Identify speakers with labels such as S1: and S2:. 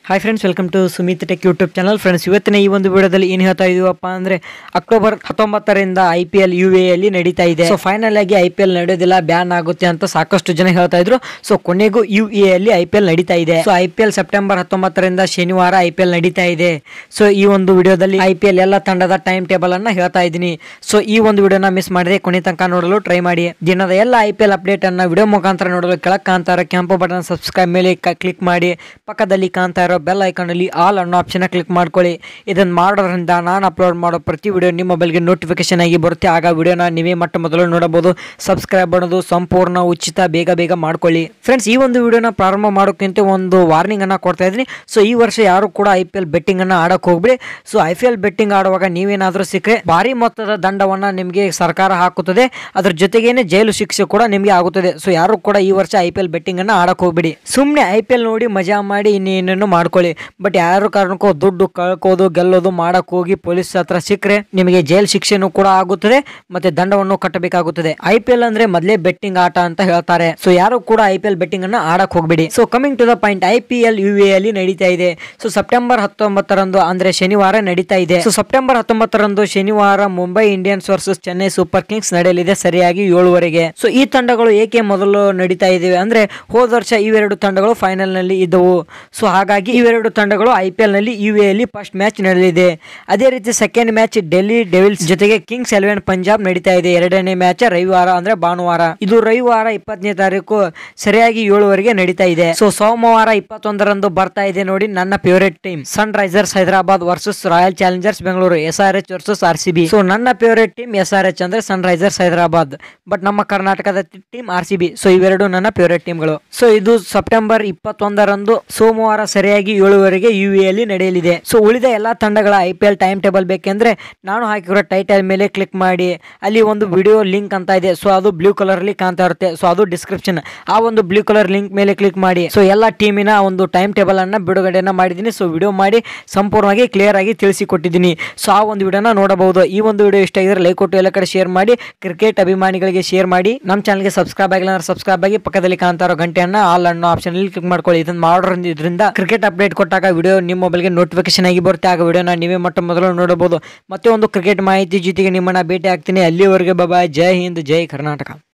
S1: hi friends welcome to Sumit tech YouTube channel friends ಇವತ್ತಿನ ಈ ಒಂದು ವಿಡಿಯೋದಲ್ಲಿ ಏನು ಹೇಳ್ತಾ ಇದೀವಪ್ಪ ಅಂದ್ರೆ ಅಕ್ಟೋಬರ್ ಹತ್ತೊಂಬತ್ತರಿಂದ ಐ ಪಿ ಎಲ್ ಯು ಎಲ್ಲಿ ನಡೀತಾ ಇದೆ ಸೊ ಫೈನಲ್ ಆಗಿ ಐ ಪಿ ಎಲ್ ನಡೆಯೋದಿಲ್ಲ ಬ್ಯಾನ್ ಆಗುತ್ತೆ ಅಂತ ಸಾಕಷ್ಟು ಜನ ಹೇಳ್ತಾ ಇದ್ರು ಸೊ ಕೊನೆಗೂ ಯು ಎ ಅಲ್ಲಿ ಐ ಪಿ ಎಲ್ ನಡೀತಾ ಇದೆ so I P L September ಹತ್ತೊಂಬತ್ತರಿಂದ ಶನಿವಾರ ಐ ಪಿ ಎಲ್ ನಡೀತಾ ಇದೆ ಸೊ ಈ ಒಂದು ವಿಡಿಯೋದಲ್ಲಿ ಐ ಪಿ ಎಲ್ ಎಲ್ಲ ತಂಡದ ಟೈಮ್ ಟೇಬಲ್ ಅನ್ನ ಹೇಳ್ತಾ ಇದ್ದೀನಿ ಸೊ ಈ ಒಂದು ವಿಡಿಯೋನ ಮಿಸ್ ಮಾಡಿದೆ ಕೊನೆ ತನಕ ನೋಡಲು ಟ್ರೈ ಮಾಡಿ ದಿನದ ಎಲ್ಲ ಐ ಪಿ ಎಲ್ ಅಪ್ಡೇಟ್ ಅನ್ನ ವಿಡಿಯೋ ಮುಖಾಂತರ ನೋಡಲು ಕೆಳಗೆ ಕಾಣ್ತಾ ಇರೋ ಕೆಂಪು ಬಟನ್ ಸಬ್ಸ್ಕ್ರೈಬ್ ಮೇಲೆ ಕ್ಲಿಕ್ ಮಾಡಿ ಪಕ್ಕದಲ್ಲಿ ಕಾಣ್ತಾ ಇರೋ ಬೆಲ್ ಐಕಾನ್ ಅಲ್ಲಿ ಆಲ್ ಅನ್ನೋ ಆಪ್ಷನ್ ಕ್ಲಿಕ್ ಮಾಡ್ಕೊಳ್ಳಿ ಇದನ್ನ ಮಾಡೋದ್ರಿಂದ ನಾನು ಅಪ್ಲೋಡ್ ಮಾಡೋ ಪ್ರತಿ ವಿಡಿಯೋ ನಿಮ್ಮ ಮೊಬೈಲ್ಗೆ ನೋಟಿಫಿಕೇಶನ್ ಆಗಿ ಬರುತ್ತೆ ಆಗ ವಿಡಿಯೋನ ನೀವೇ ಮೊಟ್ಟ ಮೊದಲು ನೋಡಬಹುದು ಸಬ್ಸ್ಕ್ರೈಬ್ ಮಾಡೋದು ಸಂಪೂರ್ಣ ಉಚಿತ ಬೇಗ ಬೇಗ ಮಾಡ್ಕೊಳ್ಳಿ ಫ್ರೆಂಡ್ಸ್ ಈ ಒಂದು ವಿಡಿಯೋನ ಪ್ರಾರಂಭ ಮಾಡೋಕ್ಕಿಂತ ಒಂದು ವಾರ್ನಿಂಗ್ ಅನ್ನ ಕೊಡ್ತಾ ಇದ್ದೀನಿ ಸೊ ಈ ವರ್ಷ ಯಾರು ಕೂಡ ಐ ಪಿ ಎಲ್ ಬೆಟ್ಟಿಂಗ್ ಅನ್ನ ಆಡಕ್ ಹೋಗ್ಬಿಡಿ so I P L betting ಆಡುವಾಗ ನೀವೇನಾದ್ರೂ ಸಿಕ್ಕರೆ ಭಾರಿ ಮೊತ್ತದ ದಂಡವನ್ನ ನಿಮಗೆ ಸರ್ಕಾರ ಹಾಕುತ್ತದೆ ಅದ್ರ ಜೊತೆಗೇನೆ ಜೈಲು ಶಿಕ್ಷೆ ಕೂಡ ನಿಮಗೆ ಆಗುತ್ತದೆ ಸೊ ಯಾರು ಕೂಡ ಈ ವರ್ಷ ಐ ಪಿ ಎಲ್ ಬೆಟ್ಟಿಂಗ್ ಅನ್ನ ಆಡಕ್ ಹೋಗ್ಬಿಡಿ ಸುಮ್ಮನೆ ಐ ಪಿ ಎಲ್ ನೋಡಿ ಮಜಾ ಮಾಡಿ ಇನ್ನೇನೇನು ಮಾಡ್ಕೊಳ್ಳಿ ಬಟ್ ಯಾರು ಕಾರಣಕ್ಕೂ ದುಡ್ಡು ಕಳ್ಕೋದು ಗೆಲ್ಲೋದು ಮಾಡಕ್ ಹೋಗಿ ಪೊಲೀಸ್ ಹತ್ರ ಸಿಕ್ಕರೆ ನಿಮಗೆ ಜೈಲ್ ಶಿಕ್ಷೆನೂ ಕೂಡ ಆಗುತ್ತದೆ ಮತ್ತೆ ದಂಡವನ್ನು ಕಟ್ಟಬೇಕಾಗುತ್ತದೆ ಐ ಪಿ ಎಲ್ ಅಂದ್ರೆ ಮೊದಲೇ ಬೆಟ್ಟಿಂಗ್ ಆಟ ಅಂತ ಹೇಳ್ತಾರೆ ಸೊ ಯಾರು ಕೂಡ ಐ ಪಿ ಎಲ್ ಬೆಟ್ಟಿಂಗ್ ಅನ್ನ ಆಡಕ್ ಹೋಗ್ಬೇಡಿ so coming to the point I P L U A ಅಲ್ಲಿ ನಡೀತಾ ಇದೆ ಸೊ ಸೆಪ್ಟೆಂಬರ್ ಹತ್ತೊಂಬತ್ತರಂದು ಅಂದ್ರೆ ಶನಿವಾರ ನಡೀತಾ ಇದೆ ಸೊ ಸೆಪ್ಟೆಂಬರ್ ಹತ್ತೊಂಬತ್ತರಂದು ಶನಿವಾರ Mumbai Indians versus Chennai super kings ನಡೆಯಲಿದೆ ಸರಿಯಾಗಿ ಏಳುವರೆಗೆ ಸೊ ಈ ತಂಡಗಳು ಏಕೆ ಮೊದಲು ನಡೀತಾ ಇದಿವೆ ಅಂದ್ರೆ ಹೋದ ವರ್ಷ ಇವೆರಡು ತಂಡಗಳು ಫೈನಲ್ ನಲ್ಲಿ ಇದ್ದವು ಸೊ ಹಾಗಾಗಿ ಇವೆರಡು ತಂಡಗಳು ಐ ಪಿ ಎಲ್ ನಲ್ಲಿ ಯು ಎ ಅಲ್ಲಿ ಫಸ್ಟ್ ಮ್ಯಾಚ್ ನಡೆಯಲಿದೆ ಅದೇ ರೀತಿ ಸೆಕೆಂಡ್ ಮ್ಯಾಚ್ ಡೆಲ್ಲಿ ಡೆವಿಲ್ಸ್ ಜೊತೆಗೆ ಕಿಂಗ್ಸ್ ಎಲೆವೆನ್ ಪಂಜಾಬ್ ನಡೀತಾ ಇದೆ ಎರಡನೇ ಮ್ಯಾಚ್ ರವಿವಾರ ಅಂದ್ರೆ ಭಾನುವಾರ ಇದು ರವಿವಾರ ಇಪ್ಪತ್ತನೇ ತಾರೀಕು ಸರಿಯಾಗಿ ಏಳುವರೆಗೆ ನಡೀತಾ ಇದೆ ಸೊ ಸೋಮವಾರ ಇಪ್ಪತ್ತೊಂದರಂದು ಬರ್ತಾ ಇದೆ ನೋಡಿ ನನ್ನ favourite team sunrisers Hyderabad versus royal challengers Bengaluru S R H versus R C B so ನನ್ನ favourite team S R H ಅಂದ್ರೆ ಸನ್ ರೈಸರ್ಸ್ ಹೈದರಾಬಾದ್ ಬಟ್ ನಮ್ಮ ಕರ್ನಾಟಕದ team R C B so ಇವೆರಡು ನನ್ನ ಫೇವರೇಟ್ ಟೀಮ್ಗಳು ಸೊ ಇದು ಸೆಪ್ಟೆಂಬರ್ ಇಪ್ಪತ್ತೊಂದರಂದು ಸೋಮವಾರ ಸರಿಯಾಗಿ ಏಳುವರೆಗೆ ಯು ಅಲ್ಲಿ ನಡೆಯಲಿದೆ ಸೊ ಉಳಿದ ಎಲ್ಲಾ ತಂಡಗಳ I P L time table ಬೇಕೆಂದ್ರೆ ನಾನು ಹಾಕಿರೋ ಟೈಟಲ್ ಮೇಲೆ ಕ್ಲಿಕ್ ಮಾಡಿ ಅಲ್ಲಿ ಒಂದು ವಿಡಿಯೋ ಲಿಂಕ್ ಅಂತ ಇದೆ ಸೊ ಅದು ಬ್ಲೂ ಕಲರ್ ಅಲ್ಲಿ ಕಾಣ್ತಾ ಇರುತ್ತೆ ಸೊ ಅದು ಡಿಸ್ಕ್ರಿಪ್ಷನ್ ಆ ಒಂದು ಬ್ಲೂ ಕಲರ್ ಲಿಂಕ್ ಮೇಲೆ ಕ್ಲಿಕ್ ಮಾಡಿ ಸೊ ಎಲ್ಲ ಟೀಮಿನ ಒಂದು ಟೈಮ್ ಟೇಬಲ್ ಅನ್ನ ಬಿಡುಗಡೆಯನ್ನ ಮಾಡಿದ್ದೀನಿ ಸೊ ವಿಡಿಯೋ ಮಾಡಿ ಸಂಪೂರ್ಣವಾಗಿ ಕ್ಲಿಯರ್ ಆಗಿ ತಿಳಿಸಿಕೊಟ್ಟಿದ್ದೀನಿ ಸೊ ಆ ಒಂದು ವಿಡಿಯೋನ ನೋಡಬಹುದು ಈ ಒಂದು ವಿಡಿಯೋ ಇಷ್ಟ ಆಗಿದ್ರೆ ಲೈಕ್ ಕೊಟ್ಟು ಎಲ್ಲ ಕಡೆ ಶೇರ್ ಮಾಡಿ ಕ್ರಿಕೆಟ್ ಅಭಿಮಾನಿಗಳಿಗೆ ಶೇರ್ ಮಾಡಿ ನಮ್ಮ ಚಾನಲ್ಗೆ ಸಬ್ಸ್ಕ್ರೈಬ್ ಆಗಿಲ್ಲ ಅಂದ್ರೆ ಸಬ್ಸ್ಕ್ರೈಬ್ ಆಗಿ ಪಕ್ಕದಲ್ಲಿ ಕಾಣ್ತಾ ಇರೋ ಗಂಟೆಯನ್ನ ಆಲ್ ಅನ್ನೋ ಆಪ್ಷನ್ ಅಲ್ಲಿ ಕ್ಲಿಕ್ ಮಾಡ್ಕೊಳ್ಳಿ ಇದನ್ನ ಮಾಡೋದ್ರಿಂದ ಇದರಿಂದ ಕ್ರಿಕೆಟ್ ಅಪ್ಡೇಟ್ ಕೊಟ್ಟಾಗ ವಿಡಿಯೋ ನಿಮ್ಮ ಮೊಬೈಲ್ಗೆ ನೋಟಿಫಿಕೇಶನ್ ಆಗಿ ಬರುತ್ತೆ ಆಗ ವಿಡಿಯೋನ ನೀವೇ ಮೊಟ್ಟ ಮೊದಲು ನೋಡಬಹುದು ಮತ್ತೆ ಒಂದು ಕ್ರಿಕೆಟ್ ಮಾಹಿತಿ ಜೊತೆಗೆ ನಿಮ್ಮನ್ನ ಭೇಟಿ ಆಗ್ತೀನಿ ಅಲ್ಲಿವರೆಗೆ ಬಾಬಾ ಜೈ ಹಿಂದ್ ಜೈ ಕರ್ನಾಟಕ